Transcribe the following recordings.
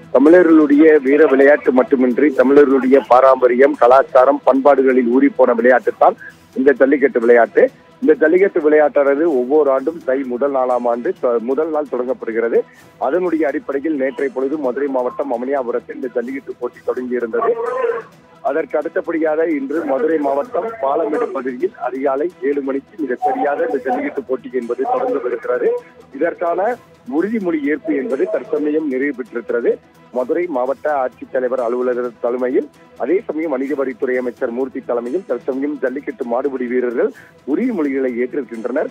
தமிழர்களுடைய வீர விளையாட்டு மட்டுமின்றி தமிழர்களுடைய பாரம்பரியம் கலாச்சாரம் பண்பாடுகளில் ஊறிப்போன விளையாட்டு தான் இந்த ஜல்லிக்கட்டு விளையாட்டு இந்த ஜல்லிக்கட்டு விளையாட்டானது ஒவ்வொரு ஆண்டும் தை முதல் நாலாம் ஆண்டு தொ- முதல் நாள் தொடங்கப்படுகிறது அதனுடைய அடிப்படையில் நேற்றைய பொழுது மதுரை மாவட்டம் அமனியாபுரத்தில் இந்த ஜல்லிக்கட்டு போட்டி தொடங்கி இருந்தது அதற்கு அடுத்தபடியாக இன்று மதுரை மாவட்டம் பாலமேடு பகுதியில் அதிகாலை ஏழு மணிக்கு மிக சரியாக இந்த ஜல்லிக்கட்டு போட்டி என்பது தொடர்ந்து வருகிறது இதற்கான உறுதிமொழி ஏற்பு என்பது தற்சமயம் நிறைவு பெற்றிருக்கிறது மதுரை மாவட்ட ஆட்சித்தலைவர் அலுவலக தலைமையில் அதே சமயம் வணிக வரித்துறை அமைச்சர் மூர்த்தி தலைமையில் தற்சமயம் ஜல்லிக்கட்டு மாடுபிடி வீரர்கள் உறுதிமொழிகளை ஏற்றிருக்கின்றனர்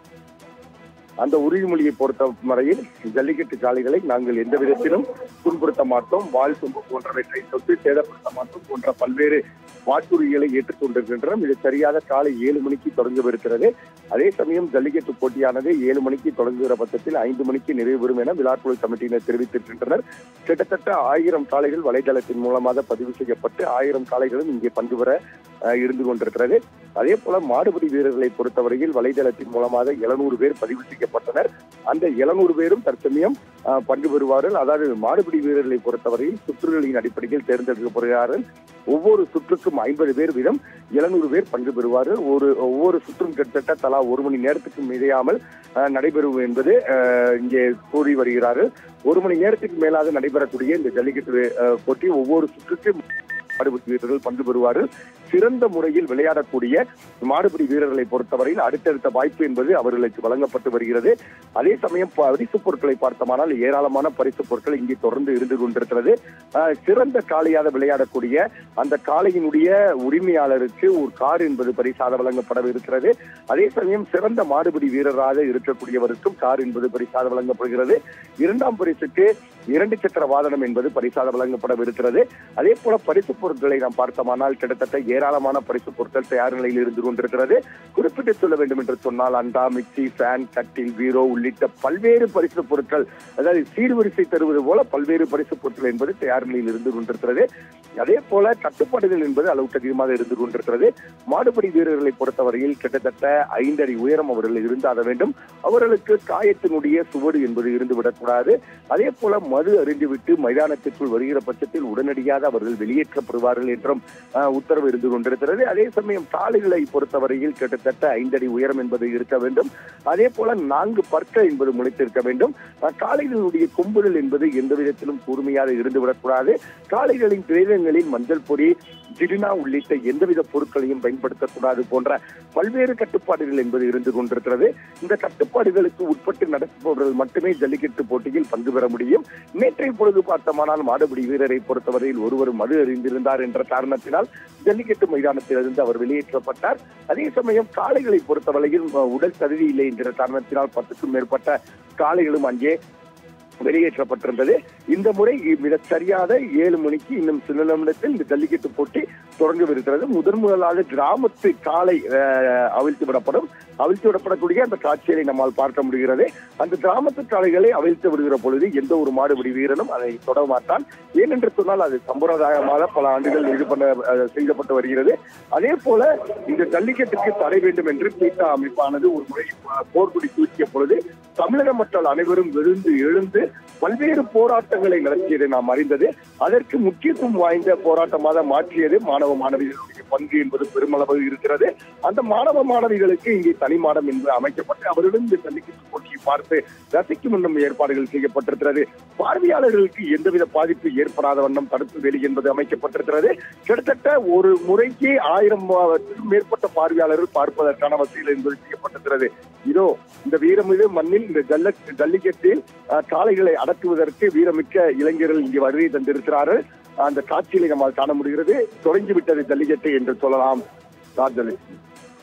அந்த உறுதிமொழியை பொறுத்த வரையில் ஜல்லிக்கட்டு காளைகளை நாங்கள் எந்த விதத்திலும் துன்புறுத்த மாட்டோம் வாழ் சொம்பு போன்றவற்றை தொட்டு சேதப்படுத்த மாட்டோம் போன்ற பல்வேறு வாக்குறுதிகளை ஏற்றுக்கொண்டிருக்கின்றனர் இது சரியாக காலை ஏழு மணிக்கு தொடங்கவிருக்கிறது அதே சமயம் ஜல்லிக்கட்டு போட்டியானது ஏழு மணிக்கு தொடங்குகிற பட்சத்தில் ஐந்து மணிக்கு நிறைவு பெறும் என விழாக்குழு கமிட்டியினர் தெரிவித்திருக்கின்றனர் கிட்டத்தட்ட ஆயிரம் காளைகள் வலைதளத்தின் மூலமாக பதிவு செய்யப்பட்டு ஆயிரம் காளைகளும் இங்கே பங்கு பெற அஹ், இருந்து கொண்டிருக்கிறது அதே போல மாடுபிடி வீரர்களை பொறுத்தவரையில் வலைதளத்தின் மூலமாக எழுநூறு பேர் பதிவு செய்யப்பட்டனர் அந்த எழுநூறு பேரும் தற்சமயம் அஹ், பங்கு பெறுவார்கள் அதாவது மாடுபிடி வீரர்களை பொறுத்தவரையில் சுற்றுகளின் அடிப்படையில் தேர்ந்தெடுக்கப்படுகிறார்கள் ஒவ்வொரு சுற்றுக்கும் ஐம்பது பேர் வீதம் எழுநூறு பேர் பங்கு பெறுவார்கள் ஒரு ஒவ்வொரு சுற்றும் கிட்டத்தட்ட தலா ஒரு மணி நேரத்துக்கு மிதையாமல் அஹ், நடைபெறும் என்பது அஹ், இங்கே கூறி வருகிறார்கள் ஒரு மணி நேரத்துக்கு மேலாக நடைபெறக்கூடிய இந்த ஜல்லிக்கட்டு அஹ், போட்டி ஒவ்வொரு சுற்றுக்கும் மாடுபிடி வீரர்கள் பங்கு பெறுவார்கள் சிறந்த முறையில் விளையாடக்கூடிய மாடுபிடி வீரர்களை பொறுத்தவரையில் அடுத்தடுத்த வாய்ப்பு என்பது அவர்களுக்கு வழங்கப்பட்டு வருகிறது அதே சமயம் பரிசு பொருட்களை பார்த்தோமானால் ஏராளமான பரிசு பொருட்கள் இங்கே தொடர்ந்து இருந்து கொண்டிருக்கிறது அஹ், சிறந்த காளையாக விளையாடக்கூடிய அந்த காளையினுடைய உரிமையாளருக்கு ஒரு கார் என்பது பரிசாக வழங்கப்பட இருக்கிறது அதே சமயம் சிறந்த மாடுபிடி வீரராக இருக்கக்கூடியவருக்கும் கார் என்பது பரிசாக வழங்கப்படுகிறது இரண்டாம் பரிசுக்கு இரண்டு சக்கர வாகனம் என்பது பரிசாக வழங்கப்படவிருக்கிறது அதே போல பரிசு பொருட்களை நாம் பார்த்தோமானால் கிட்டத்தட்ட ஏராளமான பரிசு பொருட்கள் தயார் நிலையில் இருந்து கொண்டிருக்கிறது குறிப்பிட்டு சொல்ல வேண்டும் என்று சொன்னால் அண்டா மிக்சி ஃபேன் கட்டில் பீரோ உள்ளிட்ட பல்வேறு பரிசு பொருட்கள் அதாவது சீர்வரிசை தருவது போல பல்வேறு பரிசு பொருட்கள் என்பது தயார் நிலையில் இருந்து கொண்டிருக்கிறது அதே போல கட்டுப்பாடுகள் என்பது அளவுக்கு அதிகமாக இருந்து கொண்டிருக்கிறது மாடுபிடி வீரர்களை பொறுத்தவரையில் கிட்டத்தட்ட ஐந்தடி உயரம் அவர்கள் இருந்தாக வேண்டும் அவர்களுக்கு காயத்தினுடைய சுவடு என்பது இருந்து விடக்கூடாது அதே போல மது அருந்திவிட்டு மைதானத்திற்குள் வருகிற பட்சத்தில் உடனடியாக அவர்கள் வெளியேற்றப்படுவார்கள் என்றும் ஆஹ், உத்தரவு இருந்து கொண்டிருக்கிறது அதே சமயம் காளைகளை பொறுத்தவரையில் கிட்டத்தட்ட ஐந்தடி உயரம் என்பது இருக்க வேண்டும் அதே போல நான்கு பற்கள் என்பது முளைத்திருக்க வேண்டும் ஆஹ், காளைகளுடைய கொம்புகள் என்பது எந்த விதத்திலும் கூர்மையாக இருந்து விடக்கூடாது காளைகளின் பிரேதங்களில் மஞ்சள் பொடி ஜிடினா உள்ளிட்ட எந்தவித பொருட்களையும் பயன்படுத்தக்கூடாது போன்ற பல்வேறு கட்டுப்பாடுகள் என்பது இருந்து கொண்டிருக்கிறது இந்த கட்டுப்பாடுகளுக்கு உட்பட்டு நடப்பவர்கள் மட்டுமே ஜல்லிக்கட்டு போட்டியில் பங்கு பெற முடியும் நேற்றைய பொழுது பார்த்தமானால் மாடுபிடி வீரரை பொறுத்தவரையில் ஒருவர் மது அறிந்திருந்தார் என்ற காரணத்தினால் ஜல்லிக்கட்டு மைதானத்திலிருந்து அவர் வெளியேற்றப்பட்டார் அதே சமயம் காளைகளை பொறுத்தவரையில் அஹ், உடல் தகுதி இல்லை என்கிற காரணத்தினால் பத்துக்கும் மேற்பட்ட காளைகளும் அங்கே வெளியேற்றப்பட்டிருந்தது இந்த முறை மிக சரியாக ஏழு மணிக்கு இன்னும் சில நிமிடத்தில் இந்த ஜல்லிக்கட்டு போட்டி தொடங்கவிருக்கிறது முதன் முதலாக கிராமத்து காலை அஹ், அவிழ்த்து விடப்படும் அவிழ்த்து விடப்படக்கூடிய அந்த காட்சியை நம்மால் பார்க்க முடிகிறது அந்த கிராமத்து காளைகளை அவிழ்த்து விடுகிற பொழுது எந்த ஒரு மாடுபிடி வீரனும் அதை தொட மாட்டான் ஏனென்று சொன்னால் அது சம்பிரதாயமாக பல ஆண்டுகள் இது பண்ண அஹ், செய்யப்பட்டு வருகிறது அதே போல இந்த ஜல்லிக்கட்டுக்கு தடை வேண்டும் என்று பீட்டா அமைப்பானது ஒரு முறை அஹ், போர்க்குடி தூக்கிய பொழுது தமிழக மக்கள் அனைவரும் விழுந்து எழுந்து பல்வேறு போராட்டங்களை நடத்தியதை நாம் அறிந்தது அதற்கு முக்கியத்துவம் வாய்ந்த போராட்டமாக மாற்றியது மாணவ மாணவிகளுடைய பங்கு என்பது பெருமளவு இருக்கிறது அந்த மாணவ மாணவிகளுக்கு இங்கே தனி மாடம் என்று அமைக்கப்பட்டு அவர்களும் இந்த ஜல்லிக்கட்டு போட்டியை பார்த்து ரசிக்கும் இன்னும் ஏற்பாடுகள் செய்யப்பட்டிருக்கிறது பார்வையாளர்களுக்கு எந்தவித பாதிப்பு ஏற்படாத வண்ணம் தடுப்பு வேலி என்பது அமைக்கப்பட்டிருக்கிறது கிட்டத்தட்ட ஒரு முறைக்கு ஆயிரம் மேற்பட்ட பார்வையாளர்கள் பார்ப்பதற்கான வசதிகள் என்பது செய்யப்பட்டிருக்கிறது இதோ இந்த வீரமிகு மண்ணில் இந்த ஜல்ல ஜல்லிக்கட்டில் அஹ், காளைகளை அடக்குவதற்கு வீரமிக்க இளைஞர்கள் இங்கே வருகை தந்திருக்கிறார்கள் அந்த காட்சியை நம்மால் காண முடிகிறது தொடங்கிவிட்டது ஜல்லிக்கட்டு என்று சொல்லலாம் ராஜலட்சுமி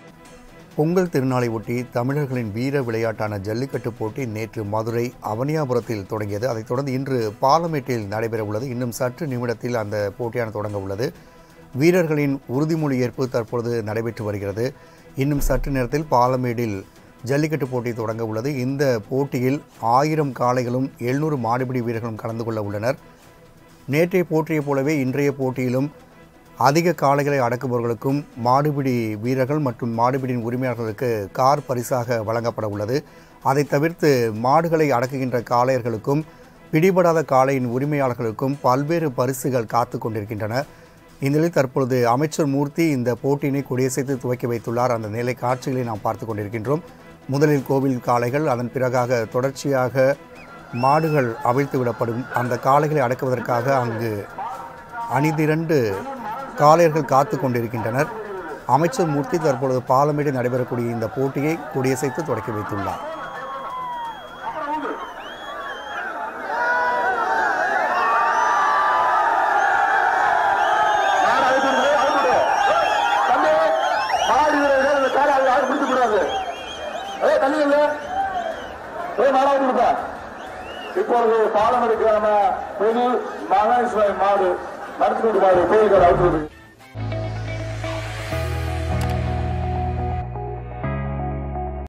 பொங்கல் திருநாளை ஒட்டி தமிழர்களின் வீர விளையாட்டான ஜல்லிக்கட்டு போட்டி நேற்று மதுரை அவனியாபுரத்தில் தொடங்கியது அதைத் தொடர்ந்து இன்று பாலமேட்டில் நடைபெற உள்ளது இன்னும் சற்று நிமிடத்தில் அந்த போட்டியான தொடங்க உள்ளது வீரர்களின் உறுதிமொழி ஏற்பு தற்பொழுது நடைபெற்று வருகிறது இன்னும் சற்று நேரத்தில் பாலமேடில் ஜல்லிக்கட்டு போட்டி தொடங்க உள்ளது இந்த போட்டியில் ஆயிரம் காளைகளும் எழுநூறு மாடுபிடி வீரர்களும் கலந்து கொள்ள உள்ளனர் நேற்றைய போட்டியைப் போலவே இன்றைய போட்டியிலும் அதிக காளைகளை அடக்குபவர்களுக்கும் மாடுபிடி வீரர்கள் மற்றும் மாடுபிடியின் உரிமையாளர்களுக்கு கார் பரிசாக வழங்கப்பட உள்ளது அதை தவிர்த்து மாடுகளை அடக்குகின்ற காளையர்களுக்கும் பிடிபடாத காளையின் உரிமையாளர்களுக்கும் பல்வேறு பரிசுகள் காத்து கொண்டிருக்கின்றன இந்நிலையில் தற்பொழுது அமைச்சர் மூர்த்தி இந்த போட்டியினை கொடியசைத்து துவக்கி வைத்துள்ளார் அந்த நிலை காட்சிகளை நாம் பார்த்து கொண்டிருக்கின்றோம் முதலில் கோவில் காளைகள் அதன் பிறகாக தொடர்ச்சியாக மாடுகள் அவிழ்த்து விடப்படும் அந்த காளைகளை அடக்குவதற்காக அங்கு அணிதிரண்டு காளையர்கள் காத்து கொண்டிருக்கின்றனர் அமைச்சர் மூர்த்தி தற்பொழுது பாலமேடு நடைபெறக்கூடிய இந்த போட்டியை கொடியசைத்து தொடக்கி வைத்துள்ளார் மாடு அழுத்துறது, அழுத்துடு. தம்பி, மாடு வீரர்கள் இந்த காலை அவங்க யாரும் பிடிக்க கூடாது. ஏய், தள்ளி நில்லு. போய் மாடா கொடுப்பா இப்பொழுது பாலமடி கிராம பொது மகேஸ்வரி மாடு நடத்தி கொண்டு மாடு கோயில்கள் அழுத்துறது